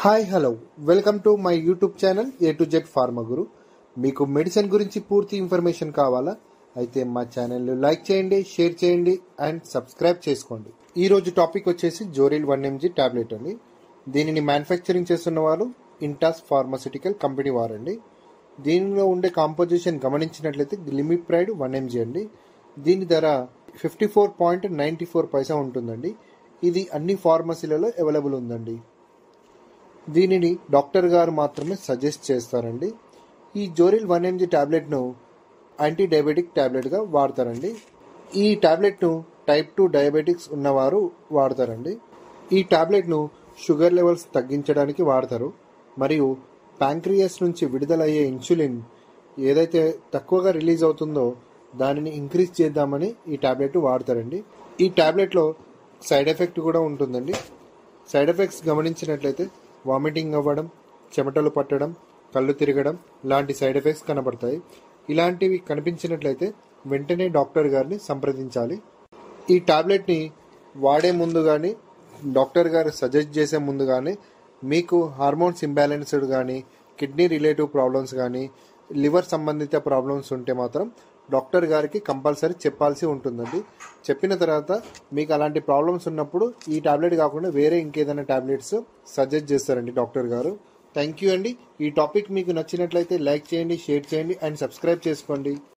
hi hello welcome to my YouTube channel A to Z pharma guru మీకు medicine గురించి పూర్తి information కావాలా అయితే మా ఛానల్ లైక్ చేయండి షేర్ చేయండి అండ్ సబ్స్క్రైబ్ చేసుకోండి ఈ రోజు టాపిక్ వచ్చేసి జోరిల్ వన్ ఎంజీ టాబ్లెట్ అండి దీనిని మ్యానుఫ్యాక్చరింగ్ చేస్తున్న వారు ఇంటాస్ ఫార్మాసిటికల్ కంపెనీ వారండి దీనిలో ఉండే కాంపోజిషన్ గమనించినట్లయితే లిమిట్ ప్రైడ్ వన్ ఎంజీ అండి దీని ధర fifty four point ninety four పైసా ఉంటుందండి ఇది అన్ని ఫార్మసీలలో అవైలబుల్ ఉందండి దీనిని డాక్టర్ గారు మాత్రమే సజెస్ట్ చేస్తారండి ఈ జోరిల్ వన్ ఎంజీ ట్యాబ్లెట్ను యాంటీ డయాబెటిక్ ట్యాబ్లెట్గా వాడతారండి ఈ ట్యాబ్లెట్ను టైప్ టూ డయాబెటిక్స్ ఉన్నవారు వాడతారండి ఈ ట్యాబ్లెట్ను షుగర్ లెవెల్స్ తగ్గించడానికి వాడతారు మరియు ప్యాంక్రియాస్ నుంచి విడుదలయ్యే ఇన్సులిన్ ఏదైతే తక్కువగా రిలీజ్ అవుతుందో దానిని ఇంక్రీజ్ చేద్దామని ఈ ట్యాబ్లెట్ వాడతారండి ఈ ట్యాబ్లెట్లో సైడ్ ఎఫెక్ట్ కూడా ఉంటుందండి సైడ్ ఎఫెక్ట్స్ గమనించినట్లయితే వామిటింగ్ అవ్వడం చెమటలు పట్టడం కళ్ళు తిరగడం లాంటి సైడ్ ఎఫెక్ట్స్ కనబడతాయి ఇలాంటివి కనిపించినట్లయితే వెంటనే డాక్టర్ గారిని సంప్రదించాలి ఈ టాబ్లెట్ని వాడే ముందు కానీ డాక్టర్ గారు సజెస్ట్ చేసే ముందు కానీ మీకు హార్మోన్స్ ఇంబ్యాలెన్స్డ్ కానీ కిడ్నీ రిలేటివ్ ప్రాబ్లమ్స్ కానీ లివర్ సంబంధిత ప్రాబ్లమ్స్ ఉంటే మాత్రం డాక్టర్ గారికి కంపల్సరీ చెప్పాల్సి ఉంటుందండి చెప్పిన తర్వాత మీకు అలాంటి ప్రాబ్లమ్స్ ఉన్నప్పుడు ఈ టాబ్లెట్ కాకుండా వేరే ఇంకేదైనా టాబ్లెట్స్ సజెస్ట్ చేస్తారండి డాక్టర్ గారు థ్యాంక్ యూ అండి ఈ టాపిక్ మీకు నచ్చినట్లయితే లైక్ చేయండి షేర్ చేయండి అండ్ సబ్స్క్రైబ్ చేసుకోండి